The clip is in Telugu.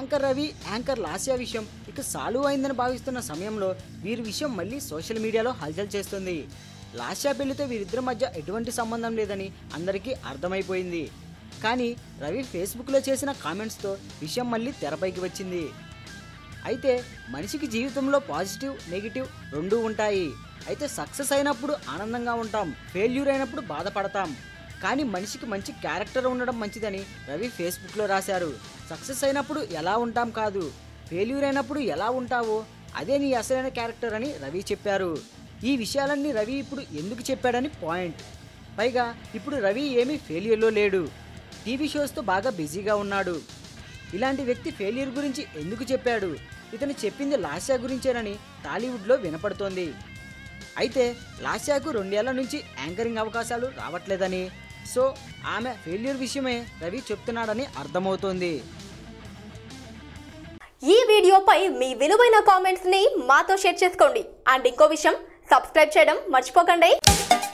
యాంకర్ రవి యాంకర్ లాస్యా విషయం ఇక సాల్వ్ అయిందని భావిస్తున్న సమయంలో వీరి విషయం మళ్ళీ సోషల్ మీడియాలో హల్చల్ చేస్తుంది లాస్యా పెళ్లితో వీరిద్దరి మధ్య ఎటువంటి సంబంధం లేదని అందరికీ అర్థమైపోయింది కానీ రవి ఫేస్బుక్లో చేసిన కామెంట్స్తో విషయం మళ్ళీ తెరపైకి వచ్చింది అయితే మనిషికి జీవితంలో పాజిటివ్ నెగిటివ్ రెండూ ఉంటాయి అయితే సక్సెస్ అయినప్పుడు ఆనందంగా ఉంటాం ఫెయిల్యూర్ అయినప్పుడు బాధపడతాం కానీ మనిషికి మంచి క్యారెక్టర్ ఉండడం మంచిదని రవి ఫేస్బుక్లో రాశారు సక్సెస్ అయినప్పుడు ఎలా ఉంటాం కాదు ఫెయిల్యూర్ అయినప్పుడు ఎలా ఉంటావో అదే నీ అసలైన క్యారెక్టర్ అని రవి చెప్పారు ఈ విషయాలన్నీ రవి ఇప్పుడు ఎందుకు చెప్పాడని పాయింట్ పైగా ఇప్పుడు రవి ఏమీ ఫెయిల్యూర్లో లేడు టీవీ షోస్తో బాగా బిజీగా ఉన్నాడు ఇలాంటి వ్యక్తి ఫెయిల్యూర్ గురించి ఎందుకు చెప్పాడు ఇతను చెప్పింది లాస్యా గురించేనని టాలీవుడ్లో వినపడుతోంది అయితే లాస్యాకు రెండేళ్ల నుంచి యాంకరింగ్ అవకాశాలు రావట్లేదని సో ఆమె ఫెయిల్యూర్ విషయమే రవి చెప్తున్నాడని అర్థమవుతోంది ఈ వీడియోపై మీ విలువైన కామెంట్స్ ని మాతో షేర్ చేసుకోండి అండ్ ఇంకో విషయం సబ్స్క్రైబ్ చేయడం మర్చిపోకండి